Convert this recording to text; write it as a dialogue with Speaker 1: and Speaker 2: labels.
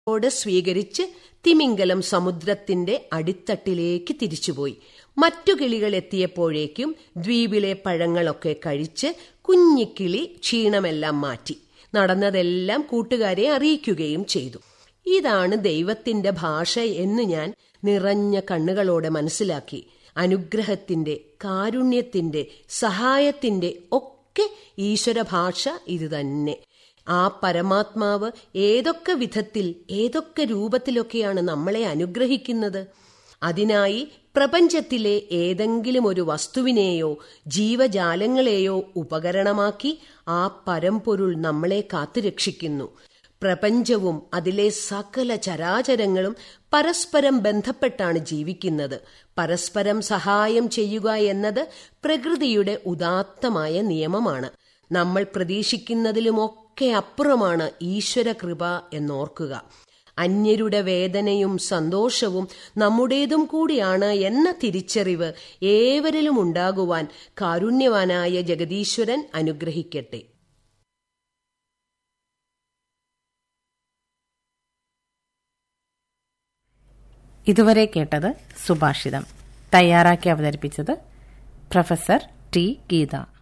Speaker 1: ോട് സ്വീകരിച്ച് തിമിംഗലം സമുദ്രത്തിന്റെ അടിത്തട്ടിലേക്ക് തിരിച്ചുപോയി മറ്റു കിളികൾ എത്തിയപ്പോഴേക്കും ദ്വീപിലെ പഴങ്ങളൊക്കെ കഴിച്ച് കുഞ്ഞിക്കിളി ക്ഷീണമെല്ലാം മാറ്റി നടന്നതെല്ലാം കൂട്ടുകാരെ അറിയിക്കുകയും ചെയ്തു ഇതാണ് ദൈവത്തിന്റെ ഭാഷ എന്ന് ഞാൻ നിറഞ്ഞ കണ്ണുകളോടെ മനസ്സിലാക്കി അനുഗ്രഹത്തിന്റെ കാരുണ്യത്തിന്റെ സഹായത്തിന്റെ ഒക്കെ ഈശ്വര ഭാഷ ഇതുതന്നെ ആ പരമാത്മാവ് ഏതൊക്കെ വിധത്തിൽ ഏതൊക്കെ രൂപത്തിലൊക്കെയാണ് നമ്മളെ അനുഗ്രഹിക്കുന്നത് അതിനായി പ്രപഞ്ചത്തിലെ ഏതെങ്കിലും ഒരു വസ്തുവിനെയോ ജീവജാലങ്ങളെയോ ഉപകരണമാക്കി ആ പരമ്പൊരുൾ നമ്മളെ കാത്തുരക്ഷിക്കുന്നു പ്രപഞ്ചവും അതിലെ സകല ചരാചരങ്ങളും പരസ്പരം ബന്ധപ്പെട്ടാണ് ജീവിക്കുന്നത് പരസ്പരം സഹായം ചെയ്യുക എന്നത് പ്രകൃതിയുടെ ഉദാത്തമായ നിയമമാണ് നമ്മൾ പ്രതീക്ഷിക്കുന്നതിലുമൊക്കെ അപ്പുറമാണ് ഈശ്വര കൃപ എന്നോർക്കുക അന്യരുടെ വേദനയും സന്തോഷവും നമ്മുടേതും കൂടിയാണ് എന്ന തിരിച്ചറിവ് ഏവരിലും ഉണ്ടാകുവാൻ കാരുണ്യവാനായ ജഗദീശ്വരൻ അനുഗ്രഹിക്കട്ടെ
Speaker 2: ഇതുവരെ കേട്ടത് സുഭാഷിതം തയ്യാറാക്കി അവതരിപ്പിച്ചത് പ്രൊഫസർ ടി ഗീത